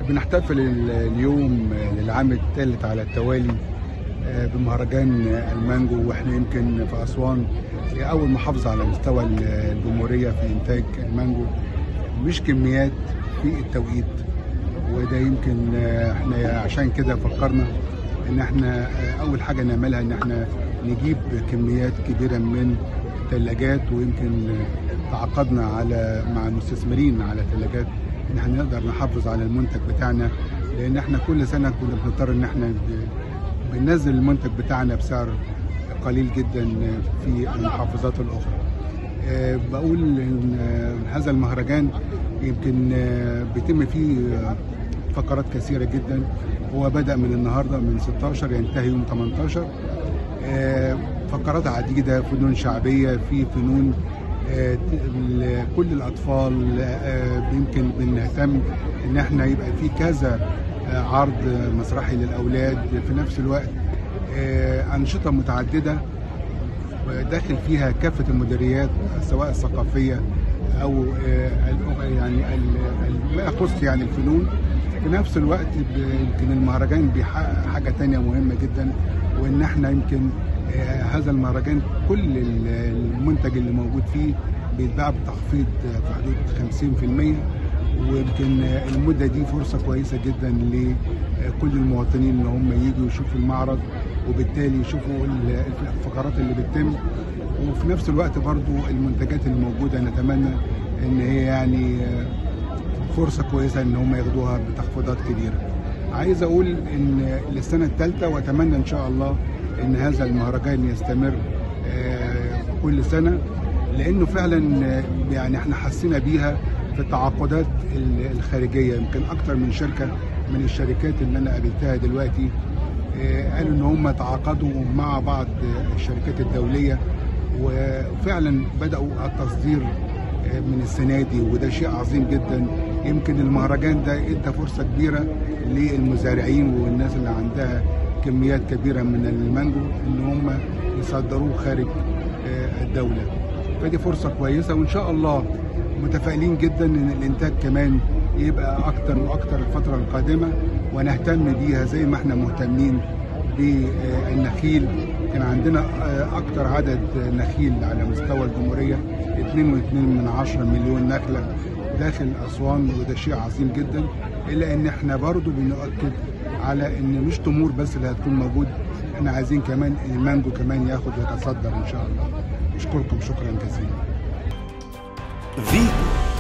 بنحتفل اليوم للعام الثالث على التوالي بمهرجان المانجو واحنا يمكن في اسوان اول محافظه على مستوى الجمهوريه في انتاج المانجو مش كميات في التوقيت وده يمكن احنا عشان كده فكرنا ان احنا اول حاجه نعملها ان احنا نجيب كميات كبيره من الثلاجات ويمكن تعاقدنا على مع المستثمرين على ثلاجات ان احنا نقدر نحافظ على المنتج بتاعنا لان احنا كل سنه كنا بنضطر ان احنا بننزل المنتج بتاعنا بسعر قليل جدا في المحافظات الاخرى. أه بقول ان هذا المهرجان يمكن بيتم فيه فقرات كثيره جدا هو بدا من النهارده من 16 ينتهي يوم 18 أه فقرات عديده فنون شعبيه في فنون أه كل الاطفال يمكن بنهتم ان احنا يبقى في كذا عرض مسرحي للاولاد في نفس الوقت انشطه متعدده داخل فيها كافه المديريات سواء الثقافيه او يعني ما يخص يعني الفنون في نفس الوقت يمكن المهرجان بيحقق حاجه تانية مهمه جدا وان احنا يمكن هذا المهرجان كل المنتج اللي موجود فيه بيتباع بتخفيض في حدود 50% ويمكن المده دي فرصه كويسه جدا لكل المواطنين ان هم يجوا يشوفوا المعرض وبالتالي يشوفوا الفقرات اللي بتتم وفي نفس الوقت برضو المنتجات اللي موجوده نتمنى ان هي يعني فرصه كويسه ان هم ياخدوها بتخفيضات كبيره. عايز اقول ان للسنه الثالثه واتمنى ان شاء الله ان هذا المهرجان يستمر كل سنه لانه فعلا يعني احنا حسينا بيها في التعاقدات الخارجيه يمكن اكتر من شركه من الشركات اللي انا قابلتها دلوقتي قالوا ان هم تعاقدوا مع بعض الشركات الدوليه وفعلا بداوا التصدير من السنه دي وده شيء عظيم جدا يمكن المهرجان ده ادى فرصه كبيره للمزارعين والناس اللي عندها كميات كبيره من المانجو ان هم يصدروه خارج الدوله فدي فرصه كويسه وان شاء الله متفائلين جدا ان الانتاج كمان يبقى اكتر واكتر الفتره القادمه ونهتم بيها زي ما احنا مهتمين بالنخيل كان عندنا اكتر عدد نخيل على مستوى الجمهوريه 2.2 من 10 مليون نخله داخل اسوان وده شيء عظيم جدا الا ان احنا برضو بنؤكد على ان مش تمور بس اللي هتكون موجود احنا عايزين كمان المانجو كمان ياخد ويتصدر ان شاء الله اشكركم شكرا جزيلا فيتو